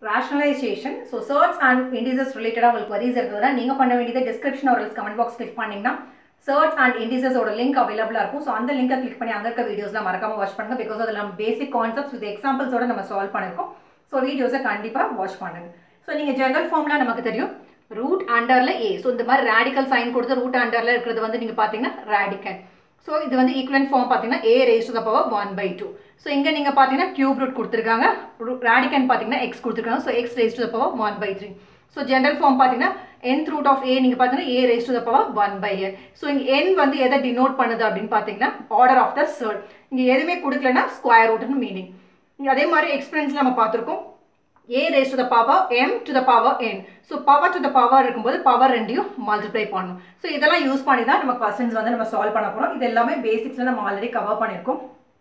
rationalization so surds and indices ரிலேட்டடாக உங்களுக்கு queries இருந்ததுன்னா நீங்கள் பண்ண வேண்டியது டிஸ்கிரிப்ஷன் ஒரு கமெண்ட் பாக்ஸ் கிளிக் பண்ணிங்கன்னா சர்ட்ஸ் அண்ட் இண்டிசஸோட லிங்க் அவைலபிளாக இருக்கும் ஸோ அந்த லிங்கை கிளிக் பண்ணி அங்கே இருக்க வீடியோஸ்லாம் மறக்காம வாட்ச் பண்ணுங்க பிகாஸ் அதில் நம்ம பேசிக் கான்செப்ட்ஸ் வித் எக்ஸாம்பிள்ஸோட நம்ம சால்வ் பண்ணியிருக்கோம் ஸோ வீடியோஸை கண்டிப்பாக வாட்ச் பண்ணுங்க ஸோ நீங்கள் ஜெனரல் ஃபார்ம்லாம் நமக்கு தெரியும் ரூட் அண்டரில் ஏ ஸோ இந்த மாதிரி ரேடிக்கல் சைன் கொடுத்து ரூட் அண்டரில் இருக்கிறது வந்து நீங்கள் பார்த்தீங்கன்னா ரேடிக்கல் ஸோ இது வந்து ஈக்குவலன்ட் ஃபார்ம் பார்த்தீங்கன்னா a raise to the power one by two so இங்கே நீங்கள் பார்த்தீங்கன்னா கியூப் ரூட் கொடுத்துருக்காங்க ரேடிக்கன் பார்த்தீங்கன்னா எக்ஸ் கொடுத்துருக்காங்க so x raise to the power one by three so general form பார்த்தீங்கன்னா nth ரூட் ஆஃப் ஏ நீங்கள் பார்த்தீங்கன்னா a raise to the power one by n so இங்கே என் வந்து எதை டினோட் பண்ணுது அப்படின்னு பார்த்தீங்கன்னா ஆர்டர் ஆஃப் த சர்ட் இங்கே எதுவுமே கொடுக்கலன்னா ஸ்கொயர் ரூட்னு மீனிங் இங்கே அதே மாதிரி எக்ஸ்பீரியன்ஸ் நம்ம பார்த்துருக்கோம் a raised to the power m to the power n so power to the power இருக்கும்போது பவர் ரெண்டையும் மல்டிப்ளை பண்ணணும் ஸோ இதெல்லாம் யூஸ் பண்ணி தான் நம்ம கொஸ்டின்ஸ் வந்து நம்ம சால்வ் பண்ண போகிறோம் இது எல்லாமே பேசிக்ஸில் நம்ம ஆல்ரெடி கவர் பண்ணியிருக்கோம்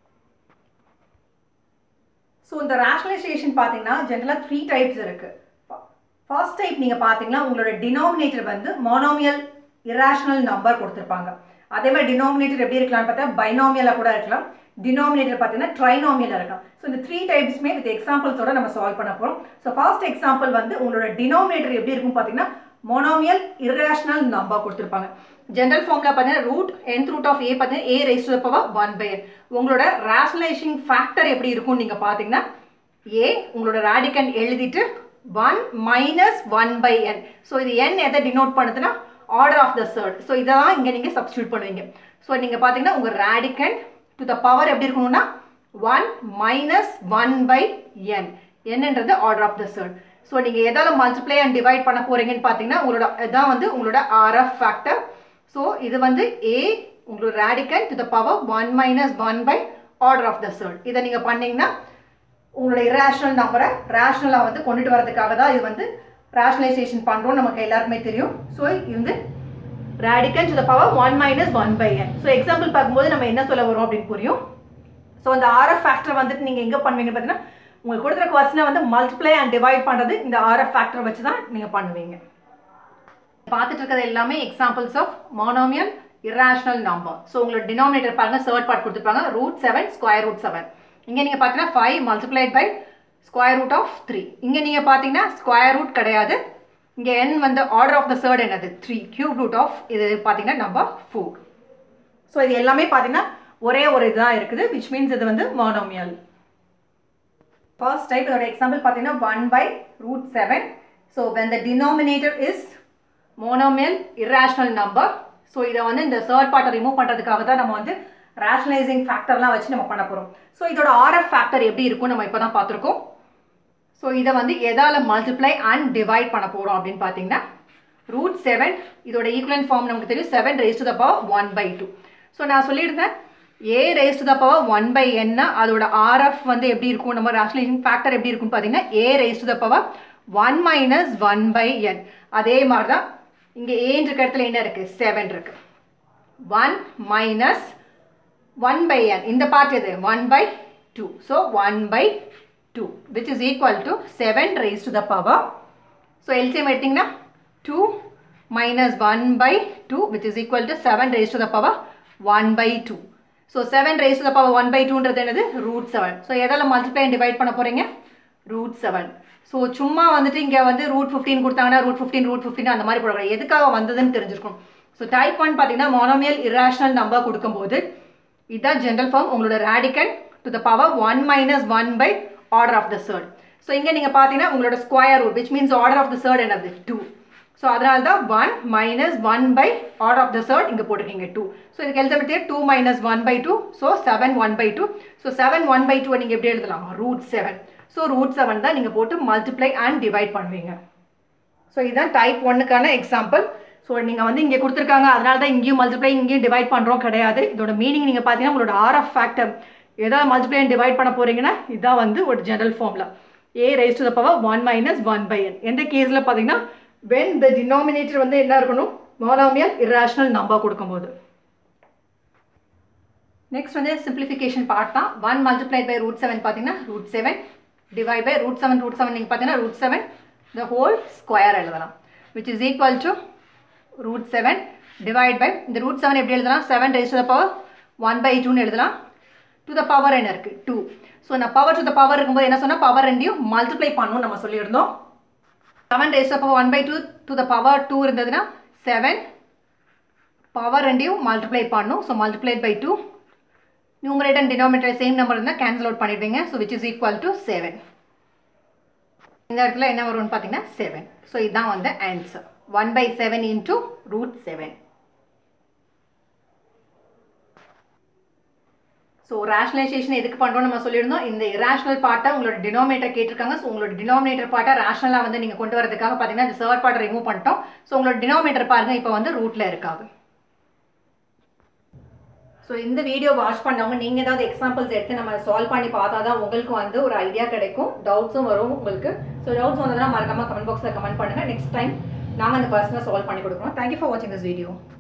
ஸோ இந்த ரேஷனலைசேஷன் பார்த்தீங்கன்னா ஜென்ரலாக த்ரீ டைப்ஸ் இருக்குது ஃபர்ஸ்ட் டைப் நீங்கள் பார்த்தீங்கன்னா உங்களோட டினாமினேட்டர் வந்து மோனோமியல் இராஷனல் நம்பர் கொடுத்துருப்பாங்க அதே மாதிரி டினாமினேட்டர் எப்படி இருக்கலாம்னு பார்த்தா பைனாமியலாக கூட இருக்கலாம் டினாமினேட்டர் பார்த்தீங்கன்னா ட்ரைனாமியலாக இருக்கலாம் ஸோ இந்த த்ரீ டைப்ஸ்மே வித் எக்ஸாம்பிள்ஸோட நம்ம சால்வ் பண்ண போகிறோம் ஸோ ஃபர்ஸ்ட் எக்ஸாம்பிள் வந்து உங்களோட டினாமினேட்டர் எப்படி இருக்கும் பார்த்தீங்கன்னா மோனோமியல் இராஷனல் நம்பர் கொடுத்துருப்பாங்க ஜென்ரல் ஃபார்ம்ல பார்த்தீங்கன்னா root nth root of a பார்த்தீங்கன்னா a raise to power one by உங்களோட ரேஷனலைசிங் ஃபேக்டர் எப்படி இருக்கும் நீங்கள் பார்த்தீங்கன்னா ஏ உங்களோட ரேடிக்கன் எழுதிட்டு one minus one by n so இது என் எதை டினோட் பண்ணுதுன்னா order of the surd so இதெல்லாம் இங்கே நீங்கள் சப்ஸ்டியூட் பண்ணுவீங்க ஸோ நீங்கள் பார்த்தீங்கன்னா உங்கள் ரேடிக்கன் டு த பவர் எப்படி இருக்கணும்னா one minus one by n என்னன்றது order of the surd so நீங்கள் எதால் மல்டிப்ளை அண்ட் டிவைட் பண்ண போகிறீங்கன்னு பார்த்தீங்கன்னா உங்களோட இதான் வந்து உங்களோட ஆர்எஃப் ஃபேக்டர் ஸோ இது வந்து ஏ உங்களோட radicand to the power one minus one by order of the surd இதை நீங்கள் பண்ணீங்கன்னா உங்களோட இரேஷனல் நம்பரை ரேஷனலாக வந்து கொண்டுட்டு வரதுக்காக தான் இது வந்து ரேஷனலைசேஷன் பண்ணுறோம் நமக்கு எல்லாருக்குமே தெரியும் ஸோ இது வந்து radicand to the power one minus one by n so example பார்க்கும்போது நம்ம என்ன சொல்ல வரோம் அப்படின்னு புரியும் ஸோ இந்த ஆர்எஃப் ஃபேக்டர் வந்துட்டு நீங்கள் எங்கே பண்ணுவீங்க பார்த்தீங்கன்னா உங்களுக்கு கொடுக்குற கொஸ்டினை வந்து மல்டிப்ளை அண்ட் டிவைட் பண்ணுறது இந்த ஆர்எஃப் ஃபேக்டர் வச்சு தான் நீங்கள் பண்ணுவீங்க பார்த்துட்டு இருக்கிறது எல்லாமே examples of monomial irrational number so உங்களோட டினாமினேட்டர் பாருங்க தேர்ட் பார்ட் கொடுத்துருப்பாங்க root seven square root seven இங்கே நீங்கள் பார்த்தீங்கன்னா five multiplied by square root of three இங்கே நீங்கள் பார்த்தீங்கன்னா ஸ்கொயர் ரூட் கிடையாது இங்கே n வந்து ஆர்டர் ஆஃப் த தேர்ட் என்னது த்ரீ கியூப் ரூட் ஆஃப் இது பார்த்தீங்கன்னா நம்பர் ஃபோர் ஸோ இது எல்லாமே பார்த்தீங்கன்னா ஒரே ஒரு இதுதான் இருக்குது விச் மீன்ஸ் இது வந்து மோனோமியல் ஃபர்ஸ்ட் டைப் இதோட எக்ஸாம்பிள் பார்த்தீங்கன்னா one by root seven so when the denominator is monomial irrational number so இதை வந்து இந்த தேர்ட் பார்ட்டை ரிமூவ் பண்ணுறதுக்காக தான் நம்ம வந்து ரேஷனலைசிங் ஃபேக்டர்லாம் வச்சு நம்ம பண்ண போகிறோம் ஸோ இதோட ஆர்எஃப் ஃபேக்டர் எப்படி இருக்கும் நம்ம இப்போ தான் பார்த்துருக்கோம் ஸோ இதை வந்து எதால் மல்டிப்ளை அண்ட் டிவைட் பண்ண போகிறோம் அப்படின்னு பார்த்தீங்கன்னா ரூட் செவன் இதோட ஈக்குவலன் ஃபார்ம் நமக்கு தெரியும் seven raise to the power one by two so நான் சொல்லியிருந்தேன் a raise to the power one by என்ன அதோட ஆர்எஃப் வந்து எப்படி இருக்கும் நம்ம ரேஷனலைசிங் ஃபேக்டர் எப்படி இருக்கும்னு பார்த்தீங்கன்னா a raise to the power one minus one by n அதே மாதிரி தான் இங்கே ஏன் இருக்க இடத்துல என்ன இருக்குது செவன் இருக்குது one minus one by n இந்த பார்ட் எது one by two so one by two which is equal to seven raise to the power so LCM எடுத்திங்கன்னா two minus one by two which is equal to seven raise to the power one by two so seven raise to the power one by டூன்றது என்னது root seven so எதால் multiply divide பண்ண போகிறீங்க root seven so சும்மா வந்துட்டு இங்கே வந்து root fifteen கொடுத்தாங்கன்னா ரூட் ஃபிஃப்டீன் ரூட் ஃபிஃப்டின் அந்த மாதிரி போடக்கூடாது எதுக்காக வந்ததுன்னு தெரிஞ்சிருக்கும் ஸோ டைப் ஒன் பார்த்தீங்கன்னா மோனோமியல் இராஷனல் நம்பர் கொடுக்கும்போது இதுதான் ஜென்ரல் ஃபார்ம் உங்களோட radicand to the power one minus one by order of the surd so இங்கே நீங்கள் பார்த்தீங்கன்னா உங்களோட square root which means order of the surd என்னது டூ ஸோ அதனால தான் one minus one by order of the surd இங்கே போட்டிருக்கீங்க two so இதுக்கு எழுத two minus one by two so seven one by two so seven one by two நீங்கள் எப்படி எழுதலாம் root seven so root seven தான் நீங்கள் போட்டு மல்டிப்ளை அண்ட் டிவைட் பண்ணுவீங்க ஸோ இதுதான் டைப் ஒன்னுக்கான எக்ஸாம்பிள் ஸோ நீங்கள் வந்து இங்கே கொடுத்துருக்காங்க அதனால தான் இங்கேயும் மல்டிப்ளை இங்கேயும் டிவைட் பண்ணுறோம் கிடையாது இதோட மீனிங் நீங்கள் பார்த்தீங்கன்னா உங்களோட ஆர்எஃப் ஃபேக்டர் ஏதாவது மல்டிப்ளை அண்ட் டிவைட் பண்ண போகிறீங்கன்னா இதான் வந்து ஒரு ஜெனரல் ஃபார்மில் a raise to the power one minus one by n எந்த கேஸில் பார்த்தீங்கன்னா வென் த டினாமினேட்டர் வந்து என்ன இருக்கணும் மோனோமியல் இராஷனல் நம்பர் கொடுக்கும்போது நெக்ஸ்ட் வந்து சிம்பிளிஃபிகேஷன் பார்ட் தான் one multiplied by root seven பார்த்தீங்கன்னா root seven divide by root seven root seven நீங்கள் பார்த்தீங்கன்னா root seven the whole square எழுதலாம் which is equal to root seven divide by இந்த root seven எப்படி எழுதலாம் seven raise to the power one by டூன்னு எழுதலாம் to the power என்ன இருக்குது டூ ஸோ நான் பவர் டு த பவர் இருக்கும்போது என்ன சொன்னால் பவர் ரெண்டையும் மல்டிப்ளை பண்ணணும் நம்ம சொல்லியிருந்தோம் செவன் ரேஸ் அப்போ one by two to the power two இருந்ததுன்னா செவன் பவர் ரெண்டையும் மல்டிப்ளை பண்ணணும் so multiplied by two numerator and denominator same number இருந்தால் கேன்சல் அவுட் பண்ணிடுவீங்க so which is equal to seven இந்த இடத்துல என்ன வரும்னு பார்த்தீங்கன்னா செவன் ஸோ இதுதான் வந்து answer one by seven into root seven so rationalisation எதுக்கு பண்ணுறோம் நம்ம சொல்லியிருந்தோம் இந்த இரேஷனல் பார்ட்டை உங்களோட டினாமினேட்டர் கேட்டிருக்காங்க ஸோ உங்களோட டினாமினேட்டர் பார்ட்டை ரேஷனலாக வந்து நீங்கள் கொண்டு வரதுக்காக பார்த்தீங்கன்னா இந்த சர்ட் பார்ட்டை ரிமூவ் பண்ணிட்டோம் ஸோ உங்களோட டினாமினேட்டர் பாருங்கள் இப்போ வந்து ரூட்டில் இருக்காது ஸோ இந்த வீடியோ வாட்ச் பண்ணவங்க நீங்கள் ஏதாவது எக்ஸாம்பிள்ஸ் எடுத்து நம்ம சால்வ் பண்ணி பார்த்தா தான் உங்களுக்கு வந்து ஒரு ஐடியா கிடைக்கும் டவுட்ஸும் வரும் உங்களுக்கு ஸோ டவுட்ஸ் வந்ததுன்னா மறக்காமல் கமெண்ட் பாக்ஸில் கமெண்ட் பண்ணுங்கள் நெக்ஸ்ட் டைம் நாங்கள் அந்த பர்சனை சால்வ் பண்ணி கொடுக்குறோம் தேங்க்யூ ஃபார் வாட்சிங் திஸ் வீடியோ